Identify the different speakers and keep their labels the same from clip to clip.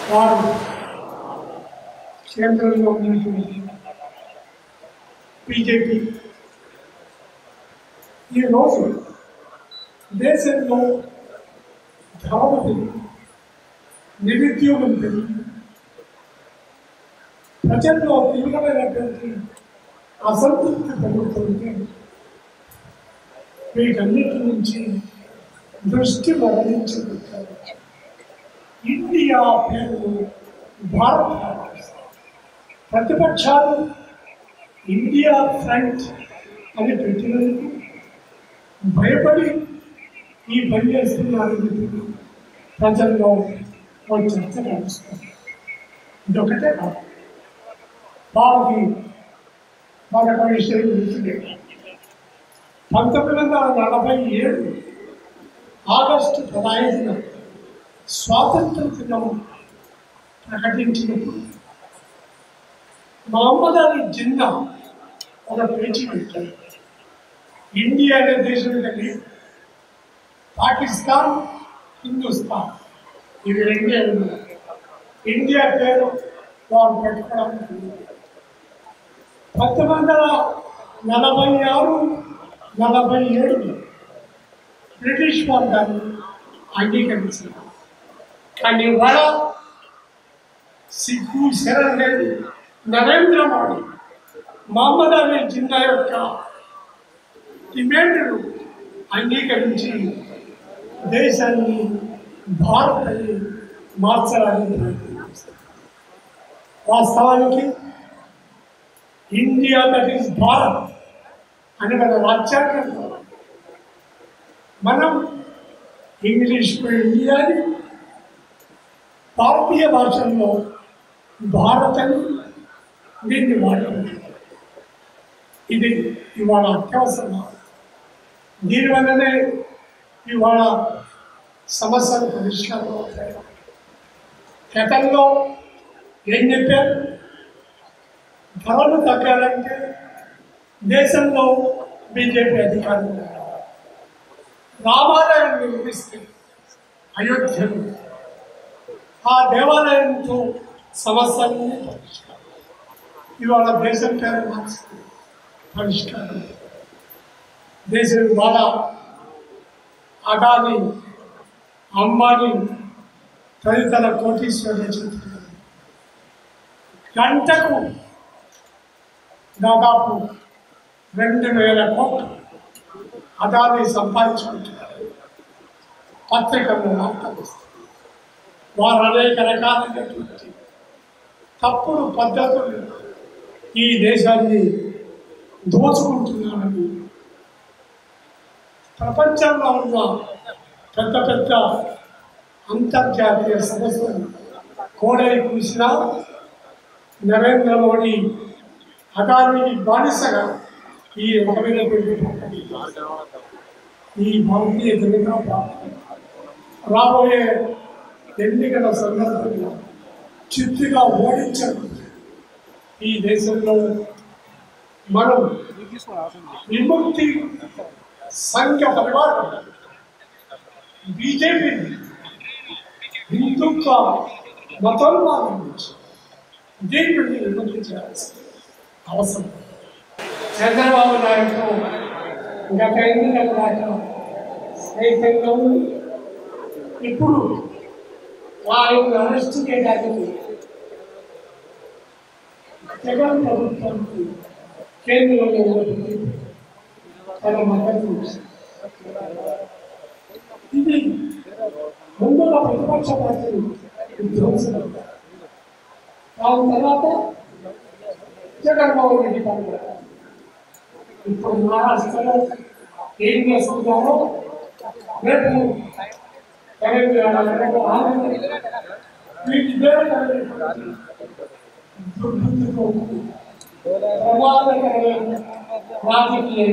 Speaker 1: వారు కేంద్రంలో ఉన్నటువంటి బీజేపీ ఈరోజు దేశంలో ధరలు పెరిగి నిరుద్యోగం పెరిగి ప్రజల్లో తీవ్రమైనటువంటి అసంతృప్తి పెరుగుతుంటే వీటన్నిటి నుంచి దృష్టి మరణించబట్టారు ఇండియా పేరు భారత ప్రతిపక్షాలు ఇండియా ఫ్రంట్ అని పెట్టినందుకు భయపడి ఈ పని చేస్తున్నారని చెప్పి ప్రజల్లో ఒక చర్చ నడుస్తుంది ఇదొకటే కాదు వారికి మరొక విషయం తెలిసిందే పంతొమ్మిది వందల నలభై ఏడు ఆగస్టు పదహైదున స్వాతంత్ర దినం ప్రకటించినప్పుడు మహమ్మద్ అలీ జిన్నా ఒక పేజీ పెట్టారు ఇండియా అనే దేశం కానీ పాకిస్తాన్ హిందుస్థాన్ ఇవి రెండే ఉన్నాయి ఇండియా పేరు వారు పెట్టుకోవడం జరిగింది. పంతొమ్మిది వందల నలభై ఆరు నలభై ఏడు బ్రిటిష్ వారు దాన్ని అంగీకరించారు కానీ ఇవాళ సిగ్గు శరణ్ రెడ్డి నరేంద్ర మోడీ మహమ్మద్ అలీ జిన్నా యొక్క డిమాండ్ను అంగీకరించి దేశాన్ని భారత్ అని మార్చడానికి ప్రయత్నం చేస్తారు వాస్తవానికి ఇండియా దట్ ఈస్ భారత్ అని మన రాజ్యాంగంలో మనం ఇంగ్లీష్లో ఇండియాని భారతీయ భాషల్లో భారత్ అని దీన్ని వాడుకుంటాం ఇది ఇవాళ అత్యవసరం దీనివల్లనే ఇవాళ సమస్యలు పరిష్కారం అవుతాయి గతంలో ఏం చెప్పారు ధరలు తగ్గాలంటే దేశంలో బీజేపీ అధికారంలో రావాలి. రామాలయం నిర్మిస్తే అయోధ్యలో ఆ దేవాలయంతో సమస్యలన్నీ పరిష్కారం ఇవాళ దేశం పేరు మార్చింది పరిష్కారం దేశం ఇవాళ అదాని అంబానీ తదితర కోటీశ్వరుల చేతులు గంటకు దాదాపు రెండు వేల కోట్లు అదాని సంపాదించుకుంటున్నారు పత్రికల్లో వార్తలు వస్తాయి. వారు అనేక రకాలైనటువంటి తప్పుడు పద్ధతులు ఈ దేశాన్ని దోచుకుంటున్నారని ప్రపంచంలో ఉన్న పెద్ద పెద్ద అంతర్జాతీయ సమస్యలు కోడై కూసినా నరేంద్ర మోడీ అదానికి బానిసగా ఈ రకమైనటువంటి ప్రకటన ఈ భారతీయ జనతా పార్టీ రాబోయే ఎన్నికల సందర్భంగా చిత్తుగా ఓడించడం ఈ దేశంలో మనం విముక్తి సంఘ పరివారం బీజేపీ హిందుత్వ మతోన్మాదం నుంచి దీని నుండి విముక్తి చేయాల్సిన అవసరం చంద్రబాబు నాయుడు గత ఎన్నికల దాకా స్నేహితంగా ఉంది ఇప్పుడు వారిని అరెస్ట్ చేయడానికి జగన్ ప్రభుత్వానికి కేంద్రంలో ఉన్నటువంటి తన మద్దతు ఇచ్చింది. ఇది ముందుగా ప్రతిపక్ష పార్టీలు విధ్వంసం దాని తర్వాత జగన్మోహన్ రెడ్డి పాల్గొన్నారు ఇప్పుడు మహారాష్ట్రలో ఏం చేస్తున్నారో రేపు తెలంగాణ రేపు ఆంధ్ర వీటి దుర్బుద్ధితో ప్రమాదకరమైన రాజకీయ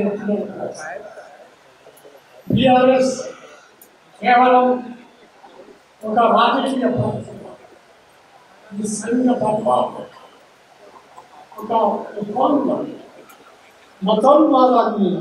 Speaker 1: బీఆర్ఎస్ కేవలం ఒక రాజకీయ పార్టీ ఇది సంఘ పరిపాలన ఒక ఉపోన్మాదం మతోన్మాదాన్ని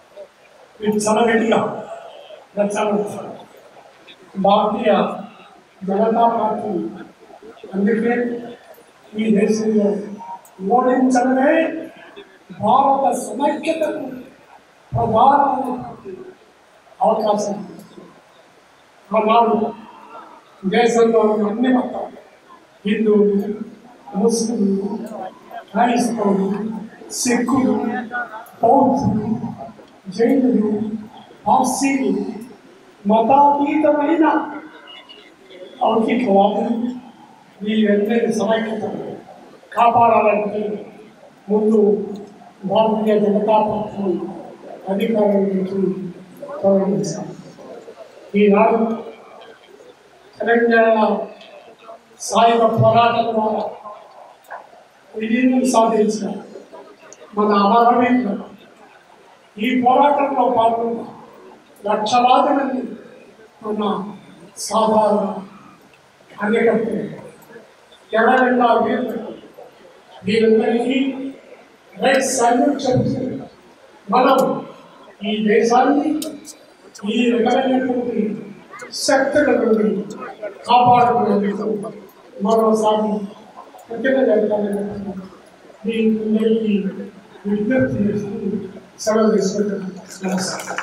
Speaker 1: విచ్చలవిడిగా రెచ్చగొడుతున్నారు భారతీయ జనతా పార్టీ అందుకే ఈ దేశంలో ఓడించడమే భారత సమైక్యతకు ప్రధానమైనటువంటి అవకాశం ఆనాడు దేశంలో ఉన్న అన్ని మతాలు హిందువులు ముస్లింలు క్రైస్తవులు సిక్కులు బౌద్ధులు జైనులు పార్సీలు మతాతీతమైన లౌకికవాదులు వీరందరి సమైక్యత కాపాడాలంటే ముందు భారతీయ జనతా పార్టీ అధికారం నుంచి తొలగించాం ఈనాడు తెలంగాణ సాయుధ పోరాటం ద్వారా విజయం సాధించిన మన అమరవీరులు ఈ పోరాటంలో పాల్గొన్న లక్షలాది మంది మన సాధారణ కార్యకర్తలు ఎవరైనా వీరులు వీరందరికీ రెడ్ సల్యూట్ చెప్తూ మనం ఈ దేశాన్ని ఈ రకమైనటువంటి శక్తుల నుండి కాపాడుకునేందుకు మరోసారి కృతజ్ఞతలు మీ అందరికీ విజ్ఞప్తి చేస్తూ సెలవు తీసుకుంటున్నాను నమస్కారం